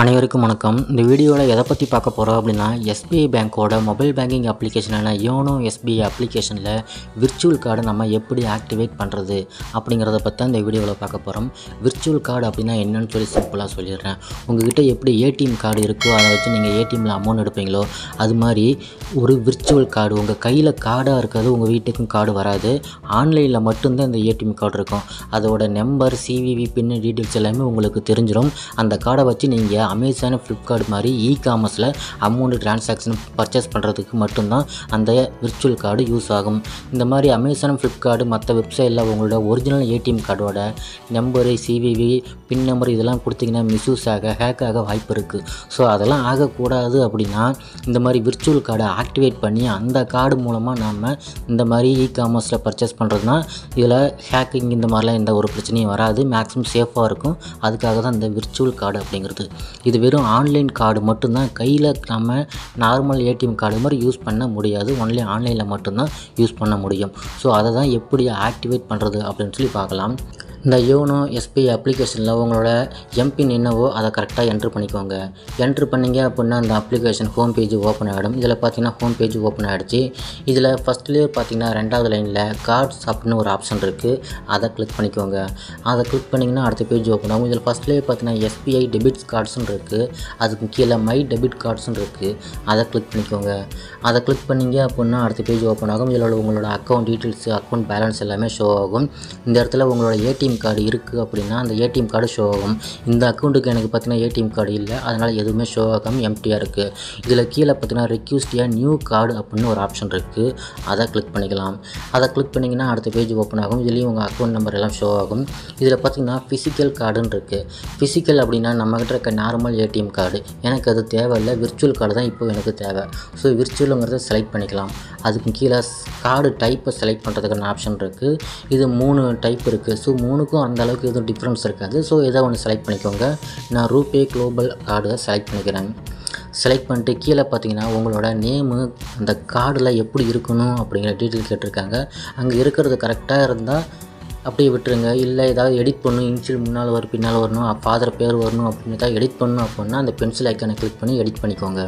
அனைவருக்கும் வணக்கம் இந்த வீடியோவில் எதை பற்றி பார்க்க போகிறோம் அப்படின்னா எஸ்பிஐ பேங்க்கோட மொபைல் பேங்கிங் அப்ளிகேஷனான யோனோ எஸ்பிஐ அப்ளிகேஷனில் விர்ச்சுவல் கார்டை நம்ம எப்படி ஆக்டிவேட் பண்ணுறது அப்படிங்கிறத பற்றி தான் இந்த வீடியோவில் பார்க்க போகிறோம் விர்ச்சுவல் கார்டு அப்படின்னா என்னன்னு சொல்லி சிம்பிளாக சொல்லிடுறேன் உங்ககிட்ட எப்படி ஏடிஎம் கார்டு இருக்கோ அதை வச்சு நீங்கள் ஏடிஎம்மில் அமௌண்ட் எடுப்பீங்களோ அது மாதிரி ஒரு விர்ச்சுவல் கார்டு உங்கள் கையில் கார்டாக இருக்கிறது உங்கள் வீட்டுக்கும் கார்டு வராது ஆன்லைனில் மட்டும்தான் இந்த ஏடிஎம் கார்டு இருக்கும் அதோட நம்பர் சிவிவி பின் டீட்டெயில்ஸ் எல்லாமே உங்களுக்கு தெரிஞ்சிடும் அந்த கார்டை வச்சு நீங்கள் அமேசான் ஃப்ளிப்கார்ட் மாதிரி இ காமர்ஸில் அமௌண்ட் டிரான்சாக்ஷன் பர்ச்சேஸ் பண்ணுறதுக்கு மட்டும்தான் அந்த விர்ச்சுவல் கார்டு யூஸ் ஆகும் இந்த மாதிரி அமேசான் ஃப்ளிப்கார்டு மற்ற வெப்சைட்டில் உங்களோட ஒரிஜினல் ஏடிஎம் கார்டோட நம்பரு சிவிவி பின் நம்பர் இதெல்லாம் கொடுத்தீங்கன்னா மிஸ்யூஸ் ஆக ஹேக் ஆக வாய்ப்பு இருக்குது ஸோ அதெல்லாம் ஆகக்கூடாது அப்படின்னா இந்த மாதிரி விர்ச்சுவல் கார்டை ஆக்டிவேட் பண்ணி அந்த கார்டு மூலமாக நாம் இந்த மாதிரி இ காமர்ஸில் பர்ச்சேஸ் பண்ணுறதுனா இதில் ஹேக்கிங் இந்த மாதிரிலாம் எந்த ஒரு பிரச்சனையும் வராது மேக்ஸிமம் சேஃபாக இருக்கும் அதுக்காக தான் இந்த விர்ச்சுவல் கார்டு அப்படிங்கிறது இது வெறும் ஆன்லைன் கார்டு மட்டும்தான் கையில் நம்ம நார்மல் ஏடிஎம் கார்டு மாதிரி யூஸ் பண்ண முடியாது ஒன்லி ஆன்லைனில் மட்டும்தான் யூஸ் பண்ண முடியும் ஸோ அதை தான் எப்படி ஆக்டிவேட் பண்ணுறது அப்படின்னு சொல்லி பார்க்கலாம் இந்த யோனோ எஸ்பிஐ அப்ளிகேஷனில் உங்களோட எம்பின் என்னவோ அதை கரெக்டாக என்ட்ரு பண்ணிக்கோங்க என்ட்ரு பண்ணீங்க அப்படின்னா அந்த அப்ளிகேஷன் ஹோம் பேஜ் ஓப்பன் ஆகிடும் இதில் பார்த்தீங்கன்னா ஹோம் பேஜ் ஓப்பன் ஆகிடுச்சு இதில் ஃபஸ்ட்லேயே பார்த்தீங்கன்னா ரெண்டாவது லைனில் கார்ட்ஸ் அப்படின்னு ஒரு ஆப்ஷன் இருக்குது அதை கிளிக் பண்ணிக்கோங்க அதை கிளிக் பண்ணிங்கன்னா அடுத்த பேஜ் ஓப்பன் ஆகும் இதில் ஃபஸ்ட்லேயே பார்த்தீங்கன்னா எஸ்பிஐ டெபிட் கார்ட்ஸ்னு இருக்குது அதுக்கு கீழே மை டெபிட் கார்ட்ஸ்னு இருக்குது அதை கிளிக் பண்ணிக்கோங்க அதை கிளிக் பண்ணீங்க அப்படின்னா அடுத்த பேஜ் ஓப்பன் ஆகும் இதில் உங்களோட அக்கௌண்ட் டீட்டெயில்ஸ் அக்கௌண்ட் பேலன்ஸ் எல்லாமே ஷோ ஆகும் இந்த இடத்துல உங்களோட ஏடிஎம் கார்டு இருக்குது அப்படின்னா அந்த ஏடிஎம் கார்டு ஷோ ஆகும் இந்த அக்கௌண்ட்டுக்கு எனக்கு பார்த்தீங்கன்னா ஏடிஎம் கார்டு இல்லை அதனால் எதுவுமே ஷோ ஆகாமல் எம்டியாக இருக்குது இதில் கீழே பார்த்தீங்கன்னா ரெக்யூஸ்டியாக நியூ கார்டு அப்படின்னு ஒரு ஆப்ஷன் இருக்குது அதை கிளிக் பண்ணிக்கலாம் அதை கிளிக் பண்ணிங்கன்னா அடுத்த பேஜ் ஓப்பன் ஆகும் இதுலேயும் உங்கள் அக்கௌண்ட் நம்பர் எல்லாம் ஷோ ஆகும் இதில் பார்த்தீங்கன்னா ஃபிசிக்கல் கார்டுன்னு இருக்குது ஃபிசிக்கல் அப்படின்னா நம்மக்கிட்ட இருக்க நார்மல் ஏடிஎம் கார்டு எனக்கு அது தேவையில்லை விர்ச்சுவல் கார்டு தான் இப்போ எனக்கு தேவை ஸோ விர்ச்சுவலுங்கிறத செலக்ட் பண்ணிக்கலாம் அதுக்கு கீழே கார்டு டைப்பை செலக்ட் பண்ணுறதுக்கான ஆப்ஷன் இருக்குது இது மூணு டைப் இருக்குது ஸோ மூணுக்கும் அந்த அளவுக்கு எதுவும் டிஃப்ரென்ஸ் இருக்காது ஸோ எதை ஒன்று செலக்ட் பண்ணிக்கோங்க நான் ரூபே குளோபல் கார்டை செலக்ட் பண்ணிக்கிறேன் செலக்ட் பண்ணிட்டு கீழே பார்த்தீங்கன்னா உங்களோட நேமு அந்த கார்டில் எப்படி இருக்கணும் அப்படிங்கிற டீட்டெயில் கேட்டிருக்காங்க அங்கே இருக்கிறது கரெக்டாக இருந்தால் அப்படியே விட்டுருங்க இல்லை ஏதாவது எடிட் பண்ணணும் இன்ஷியல் முன்னால் வரும் பின்னால் வரணும் ஃபாதர் பேர் வரணும் அப்படின்னு ஏதாவது எடிட் பண்ணணும் அப்படின்னா அந்த பென்சில் ஐக்கானை கிளிக் பண்ணி எடிட் பண்ணிக்கோங்க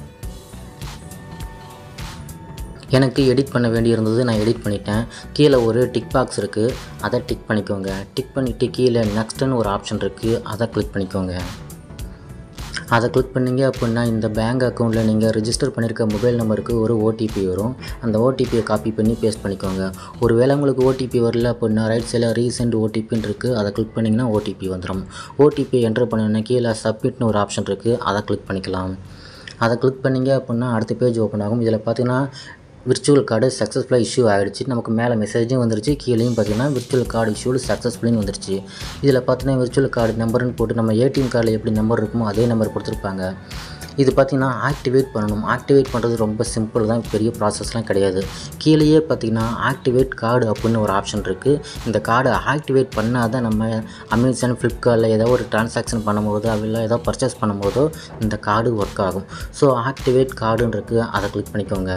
எனக்கு எடிட் பண்ண வேண்டியிருந்தது நான் எடிட் பண்ணிட்டேன் கீழே ஒரு டிக் பாக்ஸ் இருக்குது அதை டிக் பண்ணிக்கோங்க டிக் பண்ணிவிட்டு கீழே நெக்ஸ்ட்டுன்னு ஒரு ஆப்ஷன் இருக்குது அதை கிளிக் பண்ணிக்கோங்க அதை கிளிக் பண்ணிங்க அப்படின்னா இந்த பேங்க் அக்கௌண்ட்டில் நீங்கள் ரிஜிஸ்டர் பண்ணியிருக்க மொபைல் நம்பருக்கு ஒரு ஓடிபி வரும் அந்த ஓடிபியை காப்பி பண்ணி பேஸ்ட் பண்ணிக்கோங்க ஒரு வேளை உங்களுக்கு ஓடிபி வரல அப்படின்னா ரைட் சைடில் ரீசெண்ட் ஓடிபின்னு இருக்குது அதை கிளிக் பண்ணிங்கன்னா ஓடிபி வந்துடும் ஓடிபி என்டர் பண்ணோன்னா கீழே சப்மிட்னு ஒரு ஆப்ஷன் இருக்குது அதை கிளிக் பண்ணிக்கலாம் அதை கிளிக் பண்ணிங்க அப்படின்னா அடுத்த பேஜ் ஓப்பன் ஆகும் இதில் பார்த்தீங்கன்னா விர்ச்சுவல் கார்டு சக்ஸஸ்ஃபுல்லாக இஷ்யூ ஆகிடுச்சு நமக்கு மேலே மெசேஜும் வந்துருச்சு கீழேயும் பார்த்தீங்கன்னா விர்ச்சுவல் கார்டு இஷ்யூடு சக்ஸஸ்ஃபுல்லுன்னு வந்துருச்சு இதில் பார்த்தீங்கன்னா விர்ச்சுவல் கார்டு நம்பர்னு போட்டு நம்ம ஏடிஎம் கார்டில் எப்படி நம்பர் இருக்குமோ அதே நம்பர் கொடுத்துருப்பாங்க இது பார்த்திங்கன்னா ஆக்டிவேட் பண்ணணும் ஆக்டிவேட் பண்ணுறது ரொம்ப சிம்பிள் தான் பெரிய ப்ராசஸ்லாம் கிடையாது கீழேயே பார்த்திங்கன்னா ஆக்டிவேட் கார்டு அப்படின்னு ஒரு ஆப்ஷன் இருக்குது இந்த கார்டை ஆக்டிவேட் பண்ணால் தான் நம்ம அமேசான் ஃப்ளிப்கார்ட்டில் ஏதோ ஒரு ட்ரான்சாக்ஷன் பண்ணும்போதோ இல்லை ஏதோ பர்ச்சேஸ் பண்ணும்போதோ இந்த கார்டு ஒர்க் ஆகும் ஸோ ஆக்டிவேட் கார்டுன்னு இருக்குது அதை கிளிக் பண்ணிக்கோங்க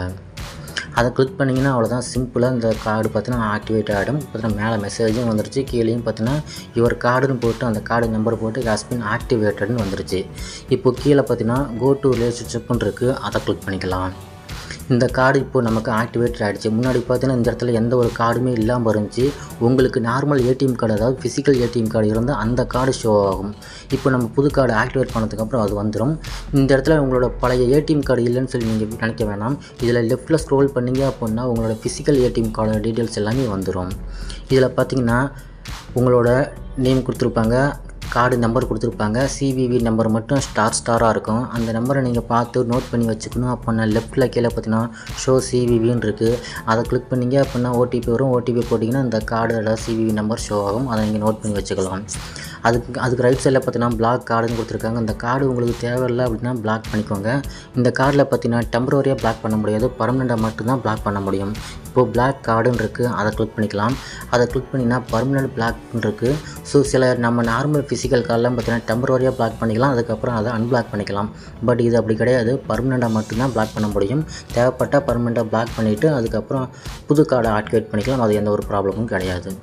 அதை கிளிக் பண்ணிங்கன்னா அவ்வளோதான் சிம்பிளாக இந்த கார்டு பார்த்தீங்கன்னா ஆக்டிவேட் ஆகிடும் பார்த்தீங்கன்னா மேலே மெசேஜும் வந்துருச்சு கீழேயும் பார்த்தீங்கன்னா யுவர் கார்டுன்னு போட்டு அந்த கார்டு நம்பர் போட்டு ஹாஸ்பின் ஆக்டிவேட்டட்னு வந்துருச்சு இப்போ கீழே பார்த்தீங்கன்னா கோ டு ரிலேஷன்ஷிப்னு இருக்குது அதை கிளிக் பண்ணிக்கலாம் இந்த கார்டு இப்போ நமக்கு ஆக்டிவேட் ஆகிடுச்சு முன்னாடி பார்த்தீங்கன்னா இந்த இடத்துல எந்த ஒரு கார்டுமே இல்லாமல் இருந்துச்சு உங்களுக்கு நார்மல் ஏடிஎம் கார்டு அதாவது ஃபிசிக்கல் ஏடிஎம் கார்டு இருந்தால் அந்த கார்டு ஷோ ஆகும் இப்போ நம்ம புது கார்டு ஆக்டிவேட் பண்ணதுக்கப்புறம் அது வந்துடும் இந்த இடத்துல உங்களோட பழைய ஏடிஎம் கார்டு இல்லைன்னு சொல்லி நீங்கள் நினைக்க வேணாம் இதில் லெஃப்ட்டில் ஸ்க்ரோல் பண்ணீங்க அப்படின்னா உங்களோட ஃபிசிக்கல் ஏடிஎம் கார்டோட டீட்டெயில்ஸ் எல்லாமே வந்துடும் இதில் பார்த்தீங்கன்னா உங்களோட நேம் கொடுத்துருப்பாங்க கார்டு நம்பர் கொடுத்துருப்பாங்க சிவிவி நம்பர் மட்டும் ஸ்டார் ஸ்டாராக இருக்கும் அந்த நம்பரை நீங்கள் பார்த்து நோட் பண்ணி வச்சுக்கணும் அப்படின்னா லெஃப்ட்டில் கீழே பார்த்தீங்கன்னா ஷோ சிவிவின்னு இருக்குது அதை கிளிக் பண்ணிங்க அப்படின்னா ஓடிபி வரும் ஓடிபி போட்டிங்கன்னா அந்த கார்டோட சிவிவி நம்பர் ஷோ ஆகும் அதை நீங்கள் நோட் பண்ணி வச்சுக்கலாம் அதுக்கு அதுக்கு ரைட் சைடில் பார்த்தீங்கன்னா பிளாக் கார்டுன்னு கொடுத்துருக்காங்க அந்த கார்டு உங்களுக்கு தேவையில்லை அப்படின்னா பிளாக் பண்ணிக்கோங்க இந்த கார்டில் பார்த்தீங்கன்னா டெம்பரரியாக பிளாக் பண்ண முடியாது பர்மனெண்ட்டாக மட்டும்தான் பிளாக் பண்ண முடியும் இப்போது பிளாக் கார்டுன்னு இருக்குது அதை கிளிக் பண்ணிக்கலாம் அதை கிளிக் பண்ணிங்கன்னா பர்மனெண்ட் பிளாக்னு இருக்குது ஸோ சில நம்ம நார்மல் ஃபிசிக்கல் கார்டெலாம் பார்த்தீங்கன்னா டெம்பரரியாக பிளாக் பண்ணிக்கலாம் அதுக்கப்புறம் அதை அன்பிளாக் பண்ணிக்கலாம் பட் இது அப்படி கிடையாது பர்மனெண்ட்டாக மட்டும்தான் பிளாக் பண்ண முடியும் தேவைப்பட்டால் பர்மனெண்ட்டாக பிளாக் பண்ணிவிட்டு அதுக்கப்புறம் புது கார்டை ஆக்டிவேட் பண்ணிக்கலாம் அது எந்த ஒரு ப்ராப்ளமும் கிடையாது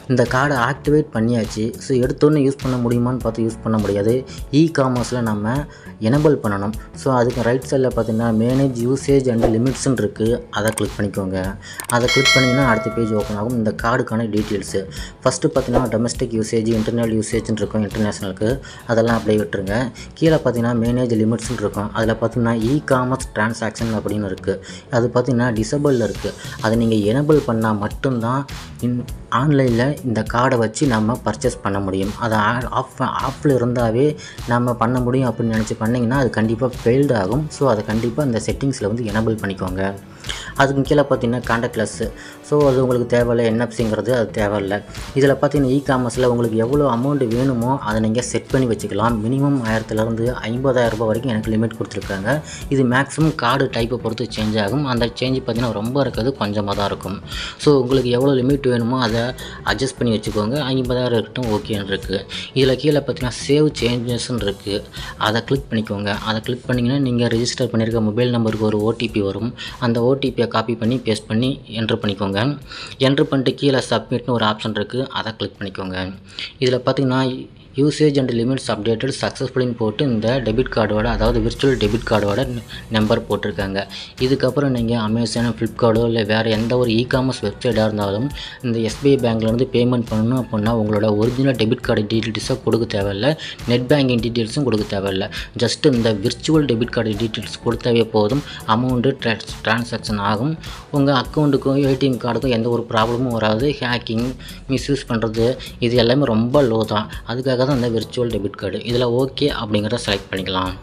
இந்த கார்டை ஆக்டிவேட் பண்ணியாச்சு ஸோ எடுத்தோன்னே யூஸ் பண்ண முடியுமான்னு பார்த்து யூஸ் பண்ண முடியாது இ காமர்ஸில் நம்ம எனபிள் பண்ணணும் ஸோ அதுக்கு ரைட் சைடில் பார்த்தீங்கன்னா மேனேஜ் யூசேஜ் அண்ட் லிமிட்ஸ்னு இருக்குது அதை கிளிக் பண்ணிக்கோங்க அதை கிளிக் பண்ணிங்கன்னா அடுத்த பேஜ் ஓப்பன் ஆகும் இந்த கார்டுக்கான டீட்டெயில்ஸு ஃபஸ்ட்டு பார்த்தீங்கன்னா டொமஸ்டிக் யூசேஜ் இன்டர்னல் யூசேஜ்னு இருக்கும் இன்டர்நேஷ்னலுக்கு அதெல்லாம் அப்படியே விட்டுருங்க கீழே பார்த்தீங்கன்னா மேனேஜ் லிமிட்ஸ்னு இருக்கும் அதில் பார்த்தீங்கன்னா இ காமர்ஸ் டிரான்சாக்ஷன் அப்படின்னு இருக்குது அது பார்த்தீங்கன்னா டிசபிளில் இருக்குது அதை நீங்கள் எனபிள் பண்ணால் மட்டும்தான் இன் ஆன்லைனில் இந்த கார்டை வச்சு நம்ம பர்ச்சேஸ் பண்ண முடியும் அதை ஆஃப் ஆஃபில் இருந்தாவே நம்ம பண்ண முடியும் அப்படின்னு நினச்சி பண்ணிங்கன்னா அது கண்டிப்பாக ஃபெயில்டு ஆகும் ஸோ அதை கண்டிப்பாக இந்த செட்டிங்ஸில் வந்து எனபிள் பண்ணிக்கோங்க அதுக்கு கீழே பார்த்தீங்கன்னா காண்டாக்ட்லெஸ்ஸு ஸோ அது உங்களுக்கு தேவையில்லை என்எஃப்சிங்கிறது அது தேவையில்லை இதில் பார்த்தீங்கன்னா இ காமர்ஸில் உங்களுக்கு எவ்வளோ அமௌண்ட் வேணுமோ அதை நீங்கள் செட் பண்ணி வச்சுக்கலாம் மினிமம் ஆயிரத்துலேருந்து ஐம்பதாயிரம் ரூபாய் வரைக்கும் எனக்கு லிமிட் கொடுத்துருக்காங்க இது மேக்ஸிமம் கார்டு டைப்பை பொறுத்து சேஞ்ச் ஆகும் அந்த சேஞ்ச் பார்த்தீங்கன்னா ரொம்ப இருக்கிறது கொஞ்சமாக தான் இருக்கும் ஸோ உங்களுக்கு எவ்வளோ லிமிட் வேணுமோ அதை அட்ஜஸ்ட் பண்ணி வச்சுக்கோங்க ஐம்பதாயிரம் இருக்கட்டும் ஓகேன்னு இருக்குது இதில் கீழே பார்த்தீங்கன்னா சேவ் சேஞ்சஸ்ன்னு இருக்குது அதை கிளிக் பண்ணிக்கோங்க அதை கிளிக் பண்ணிங்கன்னா நீங்கள் ரெஜிஸ்டர் பண்ணியிருக்க மொபைல் நம்பருக்கு ஒரு ஓடிபி வரும் அந்த ஓடிபியை காப்பி பண்ணி பேஸ்ட் பண்ணி என்ட்ரு பண்ணிக்கோங்க என்ட்ரு பண்ணிட்டு கீழே சப்மிட்னு ஒரு ஆப்ஷன் இருக்குது அதை கிளிக் பண்ணிக்கோங்க இதில் பார்த்தீங்கன்னா யூசேஜ் அண்ட் லிமிட்ஸ் அப்டேட்டட் சக்ஸஸ்ஃபுல்லின்னு போட்டு இந்த டெபிட் கார்டோட அதாவது விர்ச்சுவல் டெபிட் கார்டோட நம்பர் போட்டிருக்காங்க இதுக்கப்புறம் நீங்கள் அமேசான் ஃப்ளிப்கார்ட்டோ இல்லை வேறு எந்த ஒரு இ காமர்ஸ் வெப்சைட்டாக இருந்தாலும் இந்த எஸ்பிஐ பேங்க்லேருந்து பேமெண்ட் பண்ணணும் அப்படின்னா உங்களோட ஒரிஜினல் டெபிட் கார்டு டீட்டெயில்ஸை கொடுக்க தேவையில்லை நெட் பேங்கிங் டீட்டெயில்ஸும் கொடுக்க தேவையில்லை ஜஸ்ட் இந்த விர்ச்சுவல் டெபிட் கார்டு டீட்டெயில்ஸ் கொடுத்தாவே போதும் அமௌண்ட்டு ட்ரான்ஸ் ட்ரான்சாக்ஷன் ஆகும் உங்கள் அக்கௌண்ட்டுக்கும் ஏடிஎம் கார்டுக்கும் எந்த ஒரு ப்ராப்ளமும் வராது ஹேக்கிங் மிஸ்யூஸ் பண்ணுறது இது எல்லாமே ரொம்ப லோ தான் அதுக்காக தான் இந்த விர்ச்சுவல் டெபிட் கார்டு இதில் ஓகே அப்படிங்கிறத செலக்ட் பண்ணிக்கலாம்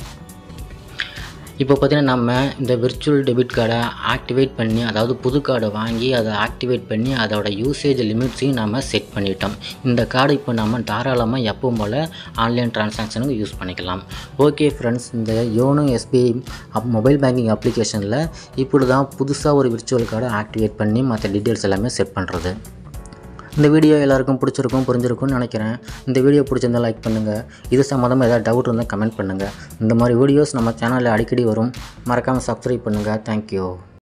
இப்போ பார்த்தீங்கன்னா நம்ம இந்த விர்ச்சுவல் டெபிட் கார்டை ஆக்டிவேட் பண்ணி அதாவது புது கார்டை வாங்கி அதை ஆக்டிவேட் பண்ணி அதோட யூசேஜ் லிமிட்ஸையும் நம்ம செட் பண்ணிட்டோம் இந்த கார்டு இப்போ நம்ம தாராளமாக எப்பவும் போல் ஆன்லைன் டிரான்சாக்ஷனுக்கு யூஸ் பண்ணிக்கலாம் ஓகே ஃப்ரெண்ட்ஸ் இந்த YONO SBI app mobile banking அப்ளிகேஷனில் இப்படி தான் புதுசாக ஒரு விர்ச்சுவல் கார்டை ஆக்டிவேட் பண்ணி மற்ற டீட்டெயில்ஸ் எல்லாமே செட் பண்ணுறது இந்த வீடியோ எல்லாருக்கும் பிடிச்சிருக்கும் புரிஞ்சிருக்கும்னு நினைக்கிறேன் இந்த வீடியோ பிடிச்சிருந்தா லைக் பண்ணுங்கள் இது சம்மந்தமாக ஏதாவது டவுட் இருந்தால் கமெண்ட் பண்ணுங்கள் இந்த மாதிரி வீடியோஸ் நம்ம சேனலில் அடிக்கடி வரும் மறக்காமல் சப்ஸ்கிரைப் பண்ணுங்கள் தேங்க்யூ